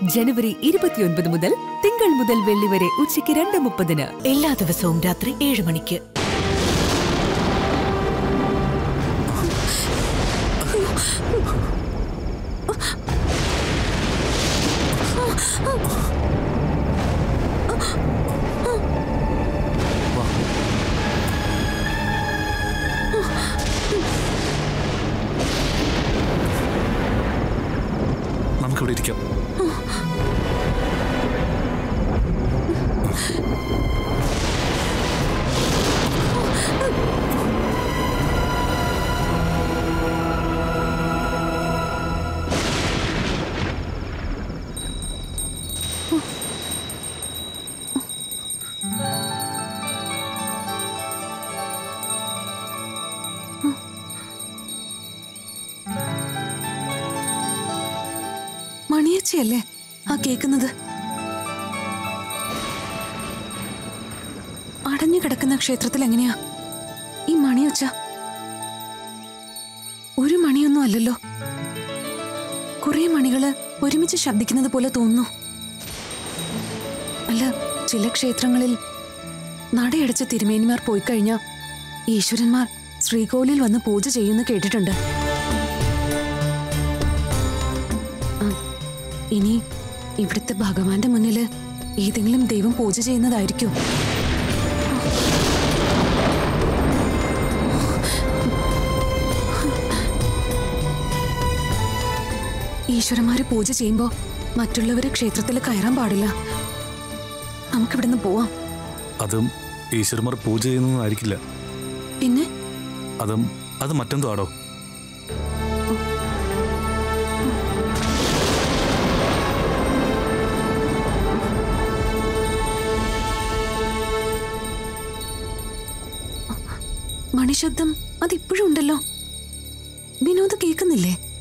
ജനുവരി ഇരുപത്തിയൊൻപത് മുതൽ തിങ്കൾ മുതൽ വെള്ളി വരെ ഉച്ചയ്ക്ക് രണ്ട് മുപ്പതിന് എല്ലാ ദിവസവും രാത്രി ഏഴ് മണിക്ക് നമുക്കിവിടെ ഇരിക്കാം മണിയച്ചയല്ലേ ആ കേക്കുന്നത് അടഞ്ഞു കിടക്കുന്ന ക്ഷേത്രത്തിൽ എങ്ങനെയാ ഈ മണിയൊച്ച ഒരു മണിയൊന്നും അല്ലല്ലോ കുറെ മണികള് ഒരുമിച്ച് ശബ്ദിക്കുന്നത് പോലെ തോന്നുന്നു അല്ല ചില ക്ഷേത്രങ്ങളിൽ നടയടച്ച തിരുമേനിമാർ പോയി കഴിഞ്ഞാൽ ഈശ്വരന്മാർ ശ്രീകോവിലിൽ വന്ന് പൂജ ചെയ്യുന്നു കേട്ടിട്ടുണ്ട് ആ, ഇനി ഇവിടുത്തെ ഭഗവാന്റെ മുന്നില് ഏതെങ്കിലും ദൈവം പൂജ ചെയ്യുന്നതായിരിക്കും ഈശ്വരന്മാര് പൂജ ചെയ്യുമ്പോ മറ്റുള്ളവര് ക്ഷേത്രത്തിൽ കയറാൻ പാടില്ല നമുക്കിവിടുന്ന് പോവാം അതും ഈശ്വരന്മാർ പൂജ ചെയ്യുന്നതായിരിക്കില്ല പിന്നെ അതും അത് മറ്റെന്തോ ആടോ മണിശബ്ദം അതിപ്പോഴും ഉണ്ടല്ലോ വിനോദ് കേൾക്കുന്നില്ലേ